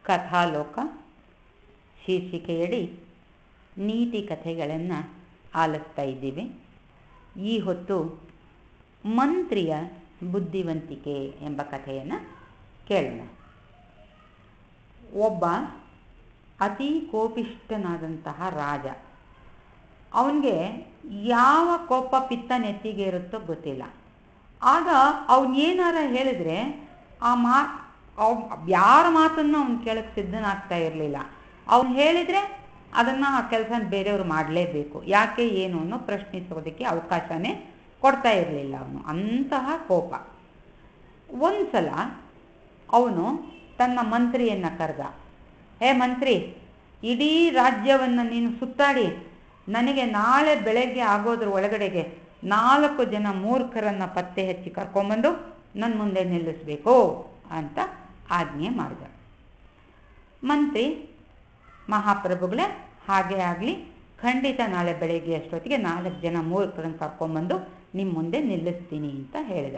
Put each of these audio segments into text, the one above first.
ಕಥಾಲೋಕ ಶೀರ್ಷಿಕೆಯಡಿ ನೀತಿ ಕಥೆಗಳನ್ನು ಆಲಿಸ್ತಾ ಇದ್ದೀವಿ ಈ ಹೊತ್ತು ಮಂತ್ರಿಯ ಬುದ್ಧಿವಂತಿಕೆ ಎಂಬ ಕಥೆಯನ್ನು ಕೇಳೋಣ ಒಬ್ಬ ಅತಿ ಕೋಪಿಷ್ಠನಾದಂತಹ ರಾಜ ಅವನಿಗೆ ಯಾವ ಕೋಪ ಪಿತ್ತ ನೆತ್ತಿಗೆ ಇರುತ್ತೋ ಗೊತ್ತಿಲ್ಲ ಆಗ ಅವನೇನಾರ ಹೇಳಿದ್ರೆ ಆ ಮಾ ಅವ್ ಯಾರ ಮಾತನ್ನು ಅವ್ನು ಕೇಳಕ್ಕೆ ಸಿದ್ಧನಾಗ್ತಾ ಇರಲಿಲ್ಲ ಅವ್ನು ಹೇಳಿದರೆ ಅದನ್ನು ಆ ಕೆಲಸ ಬೇರೆಯವರು ಮಾಡಲೇಬೇಕು ಯಾಕೆ ಏನು ಅನ್ನೋ ಪ್ರಶ್ನಿಸೋದಕ್ಕೆ ಅವಕಾಶನೇ ಕೊಡ್ತಾ ಇರಲಿಲ್ಲ ಅವನು ಅಂತಹ ಕೋಪ ಒಂದು ಸಲ ಅವನು ತನ್ನ ಮಂತ್ರಿಯನ್ನು ಕರೆದ ಹೇ ಮಂತ್ರಿ ಇಡೀ ರಾಜ್ಯವನ್ನು ನೀನು ಸುತ್ತಾಡಿ ನನಗೆ ನಾಳೆ ಬೆಳಗ್ಗೆ ಆಗೋದ್ರ ಒಳಗಡೆಗೆ ನಾಲ್ಕು ಜನ ಮೂರ್ಖರನ್ನು ಪತ್ತೆ ಹಚ್ಚಿ ಕರ್ಕೊಂಬಂದು ನನ್ನ ಮುಂದೆ ನಿಲ್ಲಿಸಬೇಕು ಅಂತ ಆಜ್ಞೆ ಮಾಡಿದ ಮಂತ್ರಿ ಮಹಾಪ್ರಭುಗಳೇ ಹಾಗೆ ಆಗಲಿ ಖಂಡಿತ ನಾಳೆ ಬೆಳಗ್ಗೆ ಅಷ್ಟೊತ್ತಿಗೆ ನಾಲ್ಕು ಜನ ಮೂರ್ಖರನ್ನು ಕರ್ಕೊಂಬಂದು ನಿಮ್ಮ ಮುಂದೆ ನಿಲ್ಲಿಸ್ತೀನಿ ಅಂತ ಹೇಳಿದ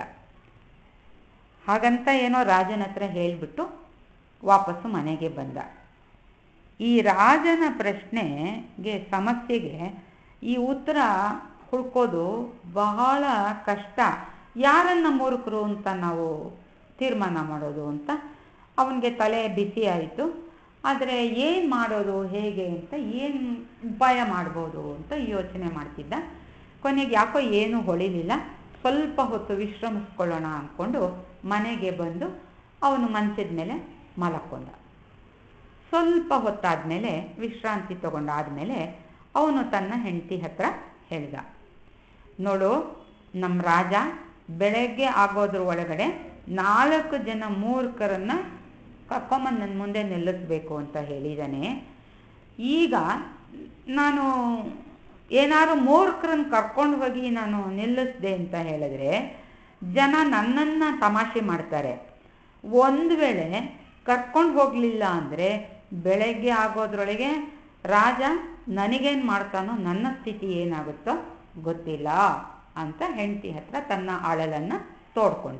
ಹಾಗಂತ ಏನೋ ರಾಜನ ಹತ್ರ ಹೇಳಿಬಿಟ್ಟು ವಾಪಸ್ಸು ಮನೆಗೆ ಬಂದ ಈ ರಾಜನ ಪ್ರಶ್ನೆಗೆ ಸಮಸ್ಯೆಗೆ ಈ ಉತ್ತರ ಹುಡ್ಕೋದು ಬಹಳ ಕಷ್ಟ ಯಾರನ್ನ ಮೂರ್ಖರು ಅಂತ ನಾವು ತೀರ್ಮಾನ ಮಾಡೋದು ಅಂತ ಅವನಿಗೆ ತಲೆ ಬಿಸಿ ಆಯಿತು ಆದರೆ ಏನು ಮಾಡೋದು ಹೇಗೆ ಅಂತ ಏನು ಉಪಾಯ ಮಾಡ್ಬೋದು ಅಂತ ಯೋಚನೆ ಮಾಡ್ತಿದ್ದ ಕೊನೆಗೆ ಯಾಕೋ ಏನೂ ಹೊಳಿಲಿಲ್ಲ ಸ್ವಲ್ಪ ಹೊತ್ತು ವಿಶ್ರಮಿಸ್ಕೊಳ್ಳೋಣ ಅಂದ್ಕೊಂಡು ಮನೆಗೆ ಬಂದು ಅವನು ಮಂಚದ ಮೇಲೆ ಮಲಕ್ಕೊಂಡ ಸ್ವಲ್ಪ ಹೊತ್ತಾದಮೇಲೆ ವಿಶ್ರಾಂತಿ ತಗೊಂಡಾದಮೇಲೆ ಅವನು ತನ್ನ ಹೆಂಡತಿ ಹತ್ರ ಹೇಳಿದ ನೋಡು ನಮ್ಮ ರಾಜ ಬೆಳಗ್ಗೆ ಆಗೋದ್ರ ಒಳಗಡೆ ನಾಲ್ಕು ಜನ ಮೂರ್ಖರನ್ನು ಕರ್ಕೊಂಬಂದು ನನ್ನ ಮುಂದೆ ನಿಲ್ಲಿಸ್ಬೇಕು ಅಂತ ಹೇಳಿದ್ದಾನೆ ಈಗ ನಾನು ಏನಾದ್ರು ಮೂರ್ಖರನ್ನು ಕರ್ಕೊಂಡು ಹೋಗಿ ನಾನು ನಿಲ್ಲಿಸ್ದೆ ಅಂತ ಹೇಳಿದ್ರೆ ಜನ ನನ್ನನ್ನು ತಮಾಷೆ ಮಾಡ್ತಾರೆ ಒಂದು ವೇಳೆ ಕರ್ಕೊಂಡು ಹೋಗಲಿಲ್ಲ ಅಂದರೆ ಬೆಳಗ್ಗೆ ಆಗೋದ್ರೊಳಗೆ ರಾಜ ನನಗೇನು ಮಾಡ್ತಾನೋ ನನ್ನ ಸ್ಥಿತಿ ಏನಾಗುತ್ತೋ ಗೊತ್ತಿಲ್ಲ ಅಂತ ಹೆಂಡತಿ ಹತ್ರ ತನ್ನ ಆಳಲನ್ನು ತೋಡ್ಕೊಂಡ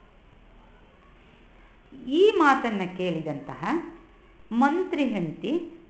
ಈ ಮಾತನ್ನು ಕೇಳಿದಂತಹ ಮಂತ್ರಿ ಹೆಂಡತಿ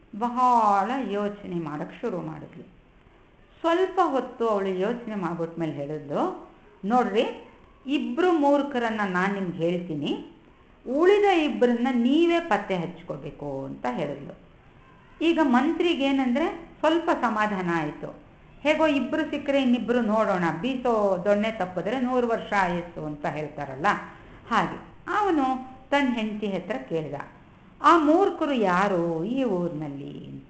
ಬಹಳ ಯೋಚನೆ ಮಾಡೋಕ್ಕೆ ಶುರು ಮಾಡಿದ್ಲು ಸ್ವಲ್ಪ ಹೊತ್ತು ಅವಳು ಯೋಚನೆ ಮಾಡ್ಬಿಟ್ಮೇಲೆ ಹೇಳಿದ್ಲು ನೋಡ್ರಿ ಇಬ್ಬರು ಮೂರ್ಖರನ್ನು ನಾನು ನಿಮ್ಗೆ ಹೇಳ್ತೀನಿ ಉಳಿದ ಇಬ್ಬರನ್ನ ನೀವೇ ಪತ್ತೆ ಹಚ್ಕೋಬೇಕು ಅಂತ ಹೇಳಿದ್ಲು ಈಗ ಮಂತ್ರಿಗೇನೆಂದರೆ ಸ್ವಲ್ಪ ಸಮಾಧಾನ ಆಯಿತು ಹೇಗೋ ಇಬ್ಬರು ಸಿಕ್ಕರೆ ಇನ್ನಿಬ್ಬರು ನೋಡೋಣ ಬೀಸೋ ದೊಣ್ಣೆ ತಪ್ಪಿದ್ರೆ ನೂರು ವರ್ಷ ಆಯಿತು ಅಂತ ಹೇಳ್ತಾರಲ್ಲ ಹಾಗೆ ಅವನು ತನ್ನ ಹೆಂಡತಿ ಹತ್ರ ಕೇಳಿದ ಆ ಮೂರ್ಖರು ಯಾರು ಈ ಊರಿನಲ್ಲಿ ಅಂತ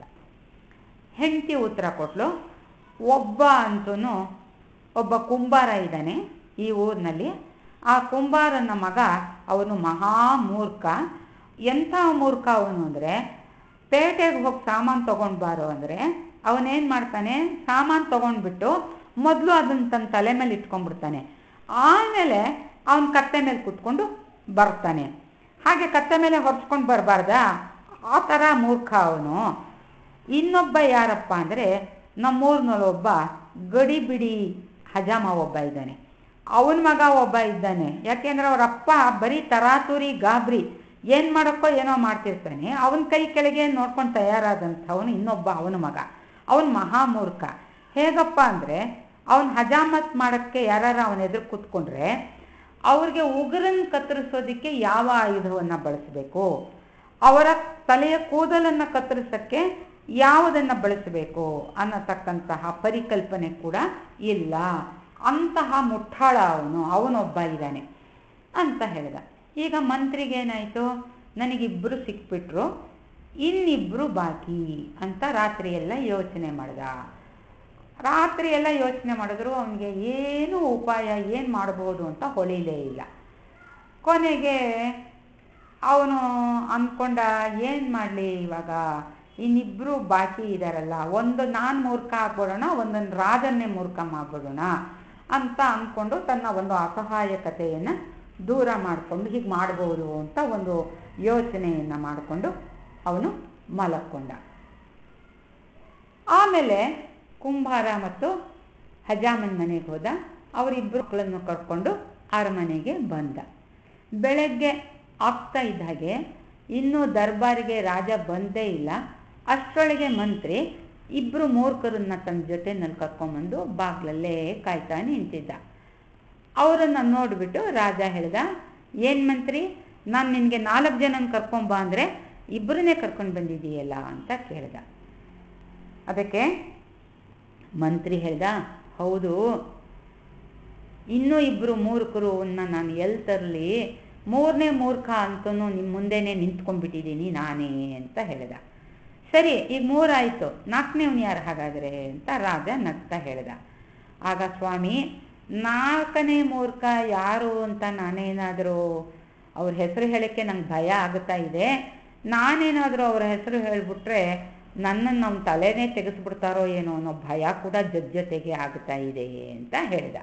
ಹೆಂಡತಿ ಉತ್ತರ ಕೊಟ್ಲು ಒಬ್ಬ ಅಂತೂ ಒಬ್ಬ ಕುಂಬಾರ ಇದ್ದಾನೆ ಈ ಊರಿನಲ್ಲಿ ಆ ಕುಂಬಾರನ ಮಗ ಅವನು ಮಹಾ ಮೂರ್ಖ ಎಂಥ ಮೂರ್ಖ ಅವನು ಅಂದರೆ ಪೇಟೆಗೆ ಹೋಗಿ ಸಾಮಾನು ತೊಗೊಂಡು ಬಾರೋ ಅಂದರೆ ಅವನೇನು ಮಾಡ್ತಾನೆ ಸಾಮಾನು ತೊಗೊಂಡ್ಬಿಟ್ಟು ಮೊದಲು ಅದನ್ನು ತನ್ನ ತಲೆ ಮೇಲೆ ಇಟ್ಕೊಂಡ್ಬಿಡ್ತಾನೆ ಆಮೇಲೆ ಅವನ ಕತ್ತೆ ಮೇಲೆ ಕುತ್ಕೊಂಡು ಬರ್ತಾನೆ ಹಾಗೆ ಕತ್ತೆ ಮೇಲೆ ಹೊರ್ಸ್ಕೊಂಡು ಬರಬಾರ್ದಾ ಆ ಥರ ಮೂರ್ಖ ಅವನು ಇನ್ನೊಬ್ಬ ಯಾರಪ್ಪ ಅಂದರೆ ನಮ್ಮೂರಿನಲ್ಲೊಬ್ಬ ಗಡಿ ಬಿಡಿ ಹಜಾಮ ಒಬ್ಬ ಇದ್ದಾನೆ ಅವನ ಮಗ ಒಬ್ಬ ಇದ್ದಾನೆ ಯಾಕೆಂದ್ರೆ ಅವರಪ್ಪ ಬರೀ ತರಾತುರಿ ಗಾಬರಿ ಏನು ಮಾಡೋಕ್ಕೋ ಏನೋ ಮಾಡ್ತಿರ್ತಾನೆ ಅವನ ಕೈ ಕೆಳಗೆ ನೋಡ್ಕೊಂಡು ತಯಾರಾದಂಥವನು ಇನ್ನೊಬ್ಬ ಅವನ ಮಗ ಅವನು ಮಹಾಮೂರ್ಖ ಹೇಗಪ್ಪ ಅಂದರೆ ಅವನು ಹಜಾಮತ್ ಮಾಡೋಕ್ಕೆ ಯಾರು ಅವನ ಎದುರು ಕೂತ್ಕೊಂಡ್ರೆ ಅವ್ರಿಗೆ ಉಗುರನ್ನು ಕತ್ತರಿಸೋದಕ್ಕೆ ಯಾವ ಆಯುಧವನ್ನು ಬಳಸಬೇಕು ಅವರ ತಲೆಯ ಕೂದಲನ್ನು ಕತ್ತರಿಸೋಕ್ಕೆ ಯಾವುದನ್ನು ಬಳಸಬೇಕು ಅನ್ನತಕ್ಕಂತಹ ಪರಿಕಲ್ಪನೆ ಕೂಡ ಇಲ್ಲ ಅಂತಹ ಮುಟ್ಟಾಳ ಅವನು ಅವನೊಬ್ಬ ಇದ್ದಾನೆ ಅಂತ ಹೇಳಿದ ಈಗ ಮಂತ್ರಿಗೇನಾಯಿತು ನನಗಿಬ್ಬರು ಸಿಕ್ಬಿಟ್ರು ಇನ್ನಿಬ್ಬರು ಬಾಕಿ ಅಂತ ರಾತ್ರಿ ಎಲ್ಲ ಯೋಚನೆ ಮಾಡ್ದ ರಾತ್ರಿ ಎಲ್ಲ ಯೋಚನೆ ಮಾಡಿದ್ರು ಅವನಿಗೆ ಏನು ಉಪಾಯ ಏನು ಮಾಡ್ಬೋದು ಅಂತ ಹೊಳಿಲೇ ಇಲ್ಲ ಕೊನೆಗೆ ಅವನು ಅಂದ್ಕೊಂಡ ಏನು ಮಾಡಲಿ ಇವಾಗ ಇನ್ನಿಬ್ಬರು ಬಾಕಿ ಇದ್ದಾರಲ್ಲ ಒಂದು ನಾನು ಮೂರ್ಖ ಆಗ್ಬಿಡೋಣ ಒಂದೊಂದು ರಾಜನ್ನೇ ಮೂರ್ಖ ಮಾಡ್ಬಿಡೋಣ ಅಂತ ಅಂದ್ಕೊಂಡು ತನ್ನ ಒಂದು ಅಸಹಾಯಕತೆಯನ್ನು ದೂರ ಮಾಡಿಕೊಂಡು ಹೀಗೆ ಮಾಡ್ಬೋದು ಅಂತ ಒಂದು ಯೋಚನೆಯನ್ನು ಮಾಡಿಕೊಂಡು ಅವನು ಮಲಕ್ಕೊಂಡ ಆಮೇಲೆ ಕುಂಬಾರ ಮತ್ತು ಹಜಾಮನ್ ಮನೆಗೆ ಹೋದ ಅವರಿಬ್ಬರು ಮಕ್ಕಳನ್ನು ಕರ್ಕೊಂಡು ಅರಮನೆಗೆ ಬಂದ ಬೆಳಗ್ಗೆ ಆಗ್ತಾ ಇದ್ದ ಹಾಗೆ ಇನ್ನೂ ದರ್ಬಾರಿಗೆ ರಾಜ ಬಂದೇ ಇಲ್ಲ ಅಷ್ಟರೊಳಗೆ ಮಂತ್ರಿ ಇಬ್ಬರು ಮೂರ್ಖರನ್ನ ತನ್ನ ಜೊತೆನಲ್ಲಿ ಕರ್ಕೊಂಬಂದು ಬಾಗ್ಲಲ್ಲೇ ಕಾಯ್ತಾ ನಿಂತಿದ್ದ ಅವರನ್ನು ನೋಡಿಬಿಟ್ಟು ರಾಜ ಹೇಳ್ದ ಏನು ಮಂತ್ರಿ ನಾನು ನಿನಗೆ ನಾಲ್ಕು ಜನನ ಕರ್ಕೊಂಬ ಅಂದರೆ ಇಬ್ಬರನ್ನೇ ಕರ್ಕೊಂಡು ಬಂದಿದ್ದೀಯಲ್ಲ ಅಂತ ಕೇಳ್ದ ಅದಕ್ಕೆ ಮಂತ್ರಿ ಹೇಳ್ದ ಹೌದು ಇನ್ನೂ ಇಬ್ಬರು ಮೂರ್ಖರನ್ನ ನಾನು ಎಲ್ಲಿ ತರಲಿ ಮೂರನೇ ಮೂರ್ಖ ಅಂತೂ ನಿಮ್ಮ ಮುಂದೆನೇ ನಿಂತ್ಕೊಂಡ್ಬಿಟ್ಟಿದ್ದೀನಿ ನಾನೇ ಅಂತ ಹೇಳ್ದ ಸರಿ ಈಗ ಮೂರಾಯಿತು ನಾಲ್ಕನೇವ್ನು ಯಾರು ಹಾಗಾದರೆ ಅಂತ ರಾಜ ನಗ್ತಾ ಹೇಳ್ದ ಆಗ ಸ್ವಾಮಿ ನಾಲ್ಕನೇ ಮೂರ್ಖ ಯಾರು ಅಂತ ನಾನೇನಾದರೂ ಅವ್ರ ಹೆಸರು ಹೇಳೋಕ್ಕೆ ನಂಗೆ ಭಯ ಆಗುತ್ತಾ ಇದೆ ನಾನೇನಾದರೂ ಅವರ ಹೆಸರು ಹೇಳಿಬಿಟ್ರೆ ನನ್ನನ್ನು ನಮ್ಮ ತಲೆನೇ ತೆಗೆಸ್ಬಿಡ್ತಾರೋ ಏನೋ ಅನ್ನೋ ಭಯ ಕೂಡ ಜೊತೆಗೆ ಆಗುತ್ತಾ ಇದೆ ಅಂತ ಹೇಳ್ದ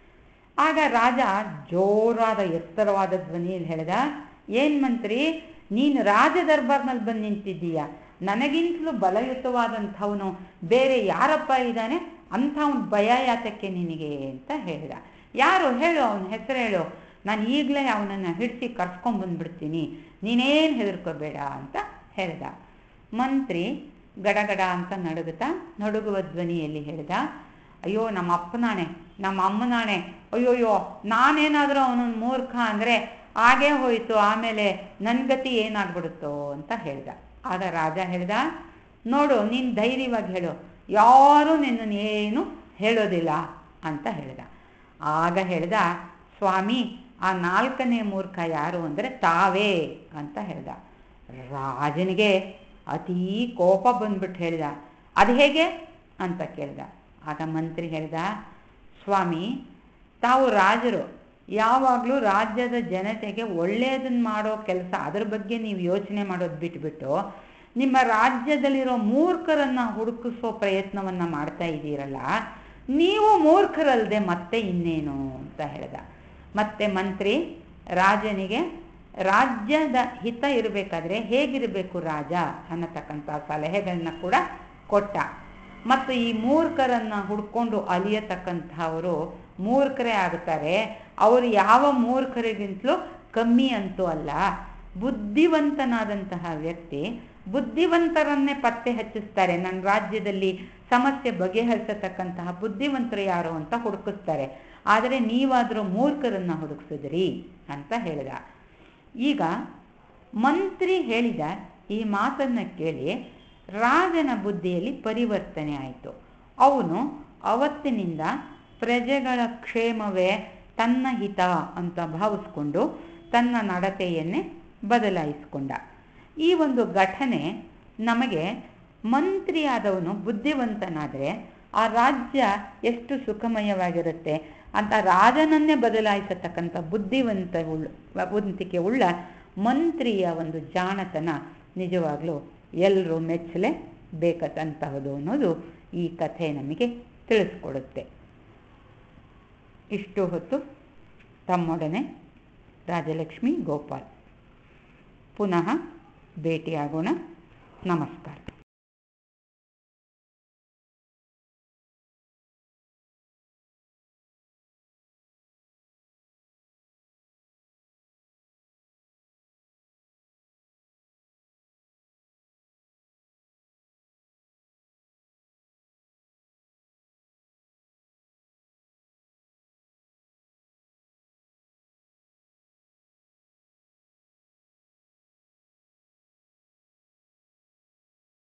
ಆಗ ರಾಜ ಜೋರಾದ ಎತ್ತರವಾದ ಧ್ವನಿಯಲ್ಲಿ ಹೇಳ್ದ ಏನು ಮಂತ್ರಿ ನೀನು ರಾಜ ದರ್ಬಾರ್ನಲ್ಲಿ ಬಂದು ನಿಂತಿದ್ದೀಯ ನನಗಿಂತಲೂ ಬಲಯುತವಾದಂಥವನು ಬೇರೆ ಯಾರಪ್ಪ ಇದ್ದಾನೆ ಅಂಥವನು ಭಯ ಯಾತಕ್ಕೆ ನಿನಗೆ ಅಂತ ಹೇಳ್ದ ಯಾರು ಹೇಳು ಅವನ ಹೆಸರು ಹೇಳು ನಾನು ಈಗಲೇ ಅವನನ್ನು ಹಿಡಿಸಿ ಕರ್ಸ್ಕೊಂಬಂದ್ಬಿಡ್ತೀನಿ ನೀನೇನು ಹೆದರ್ಕೋಬೇಡ ಅಂತ ಹೇಳ್ದ ಮಂತ್ರಿ ಗಡಗಡ ಅಂತ ನಡುಗುತ್ತಾ ನಡುಗುವ ಧ್ವನಿಯಲ್ಲಿ ಹೇಳ್ದ ಅಯ್ಯೋ ನಮ್ಮ ಅಪ್ಪನಾಣೆ ನಮ್ಮ ಅಮ್ಮನಾಣೆ ಅಯ್ಯೋಯ್ಯೋ ನಾನೇನಾದರೂ ಅವನೊಂದು ಮೂರ್ಖ ಅಂದರೆ ಆಗೇ ಹೋಯಿತು ಆಮೇಲೆ ನನ್ನ ಗತಿ ಏನಾಗ್ಬಿಡುತ್ತೋ ಅಂತ ಹೇಳ್ದ ಆಗ ರಾಜ ಹೇಳ್ದ ನೋಡು ನೀನು ಧೈರ್ಯವಾಗಿ ಹೇಳು ಯಾರೂ ನಿನ್ನನ್ನು ಏನು ಹೇಳೋದಿಲ್ಲ ಅಂತ ಹೇಳ್ದ ಆಗ ಹೇಳ್ದ ಸ್ವಾಮಿ ಆ ನಾಲ್ಕನೇ ಮೂರ್ಖ ಯಾರು ಅಂದರೆ ತಾವೇ ಅಂತ ಹೇಳ್ದ ರಾಜನಿಗೆ ಅತೀ ಕೋಪ ಬಂದ್ಬಿಟ್ಟು ಹೇಳ್ದ ಅದು ಹೇಗೆ ಅಂತ ಕೇಳ್ದ ಆಗ ಮಂತ್ರಿ ಹೇಳ್ದ ಸ್ವಾಮಿ ತಾವು ರಾಜರು ಯಾವಾಗಲೂ ರಾಜ್ಯದ ಜನತೆಗೆ ಒಳ್ಳೆಯದನ್ನು ಮಾಡೋ ಕೆಲಸ ಅದ್ರ ಬಗ್ಗೆ ನೀವು ಯೋಚನೆ ಮಾಡೋದು ಬಿಟ್ಬಿಟ್ಟು ನಿಮ್ಮ ರಾಜ್ಯದಲ್ಲಿರೋ ಮೂರ್ಖರನ್ನು ಹುಡುಕಿಸೋ ಪ್ರಯತ್ನವನ್ನು ಮಾಡ್ತಾ ಇದ್ದೀರಲ್ಲ ನೀವು ಮೂರ್ಖರಲ್ಲದೆ ಮತ್ತೆ ಇನ್ನೇನು ಅಂತ ಹೇಳ್ದ ಮತ್ತೆ ಮಂತ್ರಿ ರಾಜನಿಗೆ ರಾಜ್ಯದ ಹಿತ ಇರಬೇಕಾದ್ರೆ ಹೇಗಿರಬೇಕು ರಾಜ ಅನ್ನತಕ್ಕಂಥ ಸಲಹೆಗಳನ್ನ ಕೂಡ ಕೊಟ್ಟ ಮತ್ತು ಈ ಮೂರ್ಖರನ್ನು ಹುಡ್ಕೊಂಡು ಅಲಿಯತಕ್ಕಂಥವರು ಮೂರ್ಖರೇ ಆಗುತ್ತಾರೆ ಅವರು ಯಾವ ಮೂರ್ಖರಿಗಿಂತಲೂ ಕಮ್ಮಿ ಅಂತೂ ಅಲ್ಲ ಬುದ್ಧಿವಂತನಾದಂತಹ ವ್ಯಕ್ತಿ ಬುದ್ಧಿವಂತರನ್ನೇ ಪತ್ತೆ ಹಚ್ಚಿಸ್ತಾರೆ ನನ್ನ ರಾಜ್ಯದಲ್ಲಿ ಸಮಸ್ಯೆ ಬಗೆಹರಿಸತಕ್ಕಂತಹ ಬುದ್ಧಿವಂತರು ಯಾರು ಅಂತ ಹುಡುಕಿಸ್ತಾರೆ ಆದರೆ ನೀವಾದರೂ ಮೂರ್ಖರನ್ನು ಹುಡುಕಿಸಿದ್ರಿ ಅಂತ ಹೇಳಿದ ಈಗ ಮಂತ್ರಿ ಹೇಳಿದ ಈ ಮಾತನ್ನು ಕೇಳಿ ರಾಜನ ಬುದ್ಧಿಯಲ್ಲಿ ಪರಿವರ್ತನೆ ಆಯಿತು ಅವನು ಅವತ್ತಿನಿಂದ ಪ್ರಜೆಗಳ ಕ್ಷೇಮವೇ ತನ್ನ ಹಿತ ಅಂತ ಭಾವಿಸ್ಕೊಂಡು ತನ್ನ ನಡತೆಯನ್ನೇ ಬದಲಾಯಿಸಿಕೊಂಡ ಈ ಒಂದು ಘಟನೆ ನಮಗೆ ಮಂತ್ರಿಯಾದವನು ಬುದ್ಧಿವಂತನಾದರೆ ಆ ರಾಜ್ಯ ಎಷ್ಟು ಸುಖಮಯವಾಗಿರುತ್ತೆ ಅಂತ ರಾಜನನ್ನೇ ಬದಲಾಯಿಸತಕ್ಕಂಥ ಬುದ್ಧಿವಂತ ಉಳ್ಳ ವಂತಿಕೆ ಉಳ್ಳ ಮಂತ್ರಿಯ ಒಂದು ಜಾಣತನ ನಿಜವಾಗ್ಲೂ ಎಲ್ಲರೂ ಮೆಚ್ಚಲೇ ಬೇಕಂತಹದು ಅನ್ನೋದು ಈ ಕಥೆ ನಮಗೆ ತಿಳಿಸ್ಕೊಡುತ್ತೆ ಇಷ್ಟು ಹೊತ್ತು ತಮ್ಮೊಡನೆ ರಾಜಲಕ್ಷ್ಮಿ ಗೋಪಾಲ್ ಪುನಃ ಭೇಟಿಯಾಗೋಣ ನಮಸ್ಕಾರ